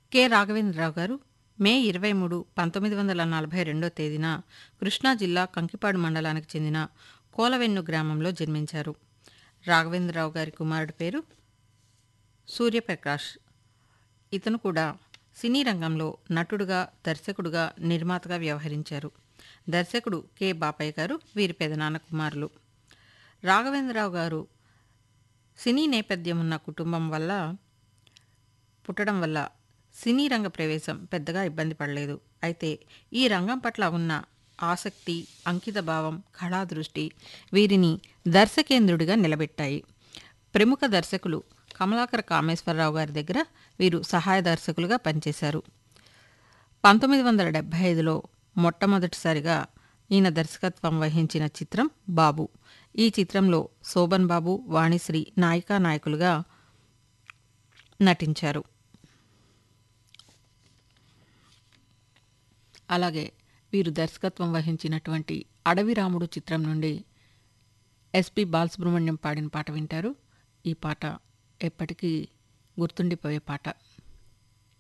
K Raghavendra Rao గారు మే ఇరవై మూడు పంతొమ్మిది వందల నలభై రెండో తేదీన కృష్ణా జిల్లా కంకిపాడు మండలానికి చెందిన కోలవెన్ను గ్రామంలో జన్మించారు రాఘవేంద్రరావు గారి కుమారుడి పేరు సూర్యప్రకాష్ ఇతను కూడా సినీ రంగంలో నటుడుగా దర్శకుడుగా నిర్మాతగా వ్యవహరించారు దర్శకుడు కె బాపయ్య గారు వీరి పెదనాన్న కుమారులు రాఘవేంద్రరావు గారు సినీ నేపథ్యం ఉన్న కుటుంబం వల్ల పుట్టడం వల్ల సినీ రంగ ప్రవేశం పెద్దగా ఇబ్బంది పడలేదు అయితే ఈ రంగం పట్ల ఉన్న ఆసక్తి అంకిత భావం కళాదృష్టి వీరిని దర్శకేంద్రుడిగా నిలబెట్టాయి ప్రముఖ దర్శకులు కమలాకర కామేశ్వరరావు గారి దగ్గర వీరు సహాయ దర్శకులుగా పనిచేశారు పంతొమ్మిది వందల డెబ్భై ఐదులో మొట్టమొదటిసారిగా ఈయన దర్శకత్వం వహించిన చిత్రం బాబు ఈ చిత్రంలో శోభన్ బాబు వాణిశ్రీ నాయికా నాయకులుగా నటించారు అలాగే వీరు దర్శకత్వం వహించినటువంటి అడవి రాముడు చిత్రం నుండి ఎస్పి బాలసుబ్రహ్మణ్యం పాడిన పాట వింటారు ఈ పాట ఎప్పటికీ గుర్తుండిపోయే పాట